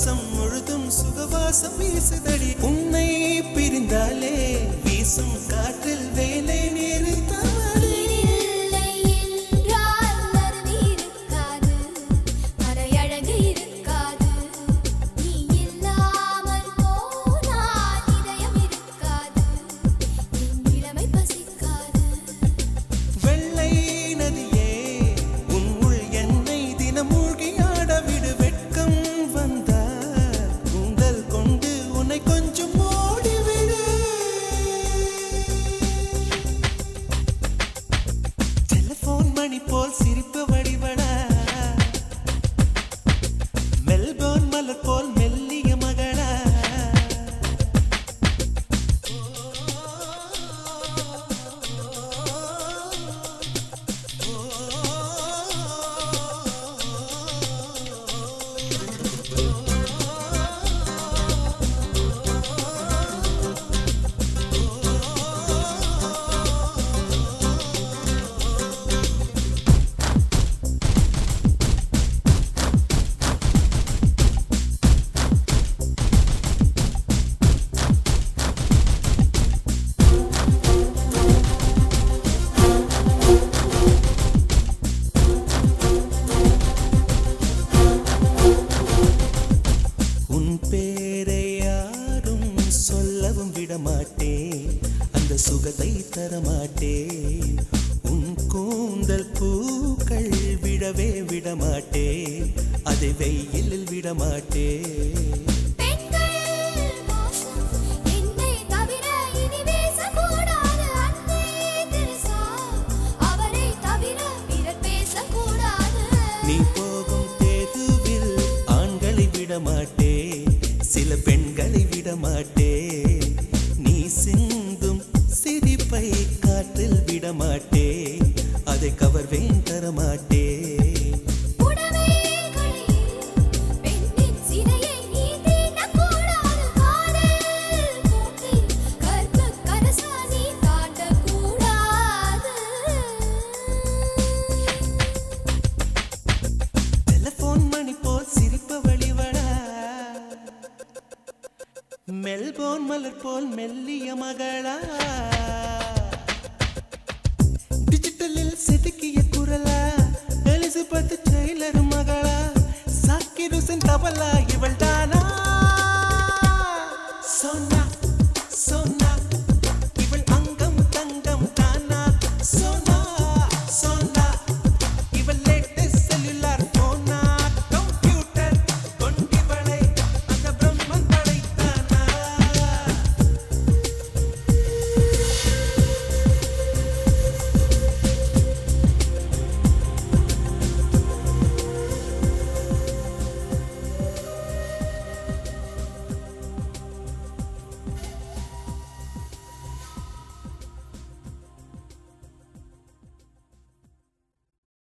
சுவாசம் முழுதும் சுகவாசம் வீசுதடி உன்னை பிரிந்தாலே வீசும் காற்றில் வேலை நிறுத்தவடி இல்லை என்றால் அருவி இருக்காது மறையழகு இருக்காது நீ இல்லாமல் போனால் இதயம் இருக்காது என் இளமை பசிக்காது வெள்ளை நதியே உன் உள் என்னை தினம் மூழ்கி ஆட விடு வெட்கம் வந்தால் கூந்தல் கொண்டு உன்னை கொஞ்சம் ஓடிவிடு டெலிபோன் மணி போல் சிரிப்பு வடிவடா மெல்போர்ன் மலர் போல் மெல்லிய மகளா உன் பேரை யாரும் சொல்லவும் விடமாட்டேன் அந்த சுகத்தை தரமாட்டேன் உன் கூந்தல் பூக்கள் விடவே விடமாட்டேன் அதை வெயிலில் விடமாட்டேன் பெண்கள் மோசம் என்னை தவிர இனி பேசக்கூடாது அன்னை தெரசா அவரை தவிர பிறர் பேசக்கூடாது நீ போகும் தேதுவில் ஆண்களை விடமாட்டேன் சில பெண்களை விடமாட்டேன் நீ சிந்தும் சிரிப்பை காற்றில் விடமாட்டேன் அதை கவர்வேன் தரமாட்டேன் புடவைகளில் பெண்ணின் சினையை நீ தீண்டக்கூடாது காதல் கூட்டில் கற்பு கரசா நீ தாண்டக்கூடாது டெலிபோன் மணி போல் சிரிப்பு வழிவடா மெல்போன் மலர் போல் மெல்லிய மகளா டிஜிட்டலில் செதுக்கிய குரலா எலிசபெத் டெய்லர் மகளா சாக்கிருசன் தபலா